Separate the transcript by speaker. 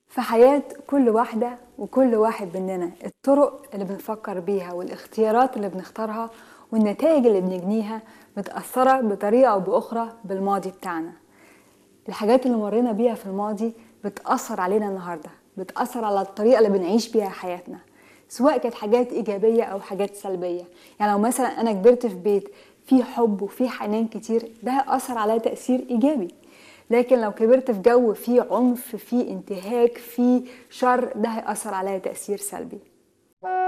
Speaker 1: في حياة كل واحدة وكل واحد مننا الطرق اللي بنفكر بيها والاختيارات اللي بنختارها والنتائج اللي بنجنيها متأثرة بطريقة أو بأخرى بالماضي بتاعنا الحاجات اللي مرينا بيها في الماضي بتأثر علينا النهاردة بتأثر على الطريقة اللي بنعيش بيها حياتنا سواء كانت حاجات إيجابية أو حاجات سلبية يعني لو مثلا أنا كبرت في بيت فيه حب وفيه حنان كتير ده هيأثر عليا تأثير إيجابي لكن لو كبرت في جو فيه عنف فيه انتهاك فيه شر ده هيأثر عليا تأثير سلبي